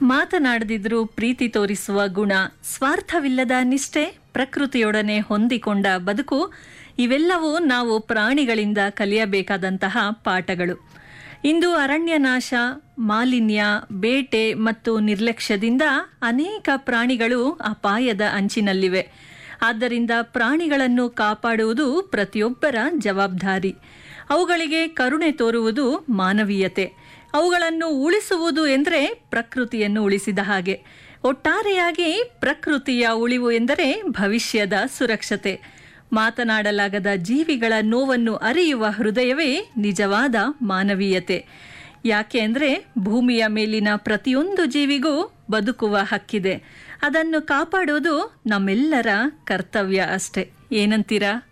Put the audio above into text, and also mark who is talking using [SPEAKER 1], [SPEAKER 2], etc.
[SPEAKER 1] ಮಾತನಾಡದಿದ್ರೂ ಪ್ರೀತಿ ತೋರಿಸುವ ಗುಣ ಸ್ವಾರ್ಥವಿಲ್ಲದ ನಿಷ್ಠೆ ಪ್ರಕೃತಿಯೊಡನೆ ಹೊಂದಿಕೊಂಡ ಬದುಕು ಇವೆಲ್ಲವೂ ನಾವು ಪ್ರಾಣಿಗಳಿಂದ ಕಲಿಯಬೇಕಾದಂತಹ ಪಾಠಗಳು ಇಂದು ಅರಣ್ಯ ನಾಶ ಮಾಲಿನ್ಯ ಬೇಟೆ ಮತ್ತು ನಿರ್ಲಕ್ಷ್ಯದಿಂದ ಅನೇಕ ಪ್ರಾಣಿಗಳು ಅಪಾಯದ ಅಂಚಿನಲ್ಲಿವೆ ಆದ್ದರಿಂದ ಪ್ರಾಣಿಗಳನ್ನು ಕಾಪಾಡುವುದು ಪ್ರತಿಯೊಬ್ಬರ ಜವಾಬ್ದಾರಿ ಅವುಗಳಿಗೆ ಕರುಣೆ ತೋರುವುದು ಮಾನವೀಯತೆ ಅವುಗಳನ್ನು ಉಳಿಸುವುದು ಎಂದರೆ ಪ್ರಕೃತಿಯನ್ನು ಉಳಿಸಿದ ಹಾಗೆ ಒಟ್ಟಾರೆಯಾಗಿ ಪ್ರಕೃತಿಯ ಉಳಿವು ಎಂದರೆ ಭವಿಷ್ಯದ ಸುರಕ್ಷತೆ ಮಾತನಾಡಲಾಗದ ಜೀವಿಗಳ ನೋವನ್ನು ಅರಿಯುವ ಹೃದಯವೇ ನಿಜವಾದ ಮಾನವೀಯತೆ ಯಾಕೆ ಅಂದರೆ ಭೂಮಿಯ ಮೇಲಿನ ಪ್ರತಿಯೊಂದು ಜೀವಿಗೂ ಬದುಕುವ ಹಕ್ಕಿದೆ ಅದನ್ನು ಕಾಪಾಡೋದು ನಮ್ಮೆಲ್ಲರ ಕರ್ತವ್ಯ ಅಷ್ಟೆ ಏನಂತೀರಾ